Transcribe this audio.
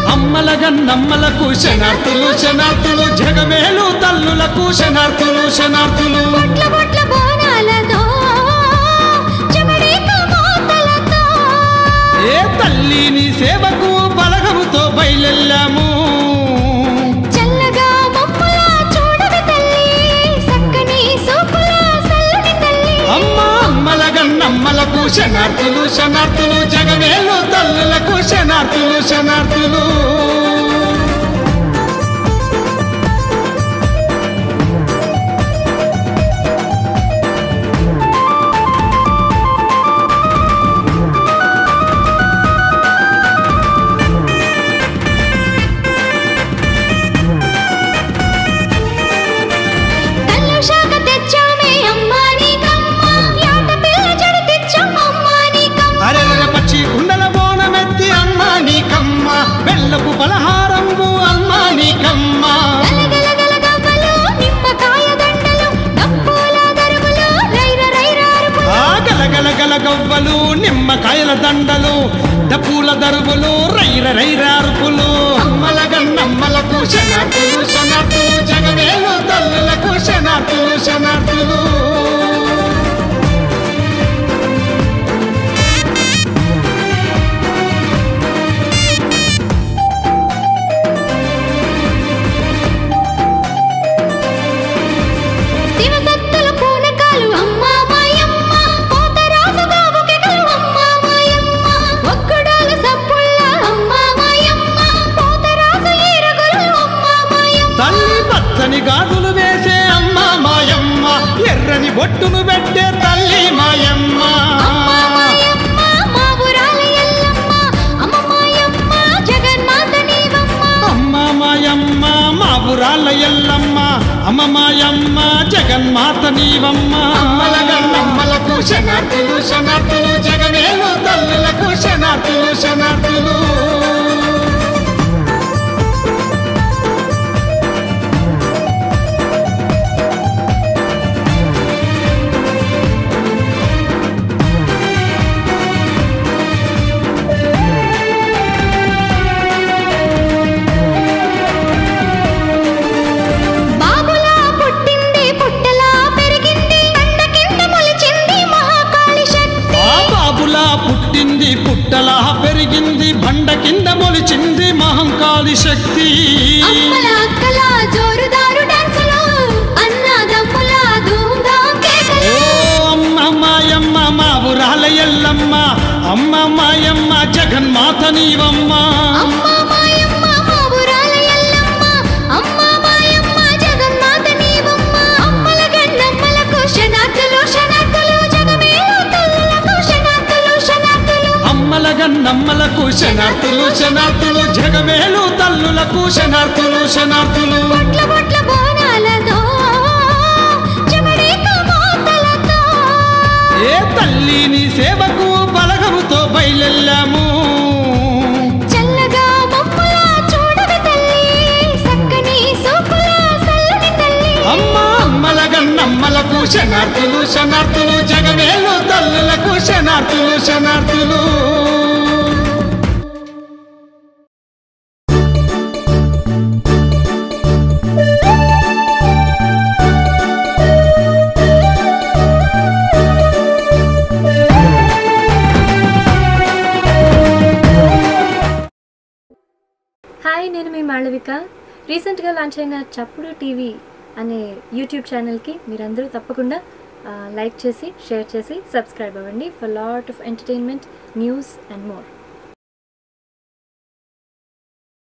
అమ్మలగా నమ్మలకు శనార్థులు శనార్థులు జగమేలు తల్లులకు శనార్థులు శనార్థులు బొట్ల బొట్ల బోనాలతో చెమడేక మోతలతో ఏ తల్లి నీ సేవకు బలగముతో బయలెళ్ళాము చల్లగా మమ్ముల చూడవి తల్లి సక్కని సూపుల సల్లని తల్లి అమ్మ అమ్మలగా నమ్మలకు శనార్థులు శనార్థులు జగమేలు తల్లులకు శనార్థులు శనార్థులు కళ్ళు శాఖ తెచ్చామే అమ్మా నీకమ్మ యాట పిల్ల జడ తెచ్చాం అమ్మా నీకమ్మ అరెర పచ్చి కుండల బోనమెత్తి అమ్మ నీకమ్మ బెల్లపు పలహారంబు అమ్మ నీకమ్మ గలగల గలగవ్వలు నిమ్మకాయ దండలు డప్పుల దరువులు రైర రైర అరుపులు ఆ గలగల గల గవ్వలు నిమ్మకాయల దండలు డప్పుల దరువులు రైర రైరార్పులు అమ్మలగా నమ్మలకు శనార్థులు శనార్థులు జగమేలు తల్లులకు శనార్థులు శనార్థులు శివసత్తుల పూనకాలు అమ్మా మాయమ్మ పోతరాజు గావుకెగలు అమ్మా మాయమ్మ ఒక్కడాల సప్పుళ్ళ అమ్మా మాయమ్మ పోతరాజు ఈరగులు అమ్మా మాయమ్మ తల్లి పచ్చని గాజులు వేసే అమ్మ మాయమ్మ ఎర్రని బొట్టును పెట్టే తల్లి మాయమ్మ అమ్మా మాయమ్మ మా ఊరాల ఎల్లమ్మ అమ్మ మాయమ్మ జగన్మాత నీవమ్మ అమ్మ మాయమ్మ మా ఊరాళ్ళ ఎల్లమ్మ అమ్మ మాయమ్మ జగన్మాత నీవమ్మ అమ్మలగా నమ్మలకు శనార్థులు శనార్థులు జగమేలు తల్లులకు శనార్థులు శనార్థులు బాబులా పుట్టింది పుట్టలా పెరిగింది కండ కింద మొలిచింది మహాకాళి శక్తి ఆ బాబులా పుట్టింది పుట్టలా పెరిగింది బండ కింద మొలిచింది మహంకాళి శక్తి అమ్మల అక్కల జోరుదారు డాన్సులు అన్నదమ్ముల ధూమ్ధాం ఓ కేకలు అమ్మ మాయమ్మ మా ఊరాల ఎల్లమ్మ అమ్మ మాయమ్మ జగన్మాత నీవమ్మ అమ్మ మాయమ్మ మా ఊరాల ఎల్లమ్మ అమ్మ మాయమ్మ జగన్మాత నీవమ్మ అమ్మల గన్నమ్మలకు శనార్థులు శనార్థులు జగమేలు తల్లులకు శనార్థులు శనార్థులు అమ్మలగా నమ్మలకు శనార్థులు శనార్థులు జగమేలు తల్లులకు శనార్థులు శనార్థులు బొట్ల బొట్ల బోనాలతో చెమడేక మోతలతో ఏ తల్లి నీ సేవకు బలగముతో బయలెళ్ళాము చల్లగా మమ్ముల చూడవి తల్లి సక్కని సూపుల సల్లని తల్లి అమ్మ అమ్మలగా నమ్మలకు శనార్థులు శనార్థులు జగమేలు తల్లులకు శనార్థులు శనార్థులు హాయ్ నేను మీ మాళవిక రీసెంట్గా లాంచ్ అయిన చప్పుడు టీవీ అనే యూట్యూబ్ ఛానల్కి మీరందరూ తప్పకుండా లైక్ చేసి షేర్ చేసి సబ్స్క్రైబ్ అవ్వండి for lot of entertainment news and more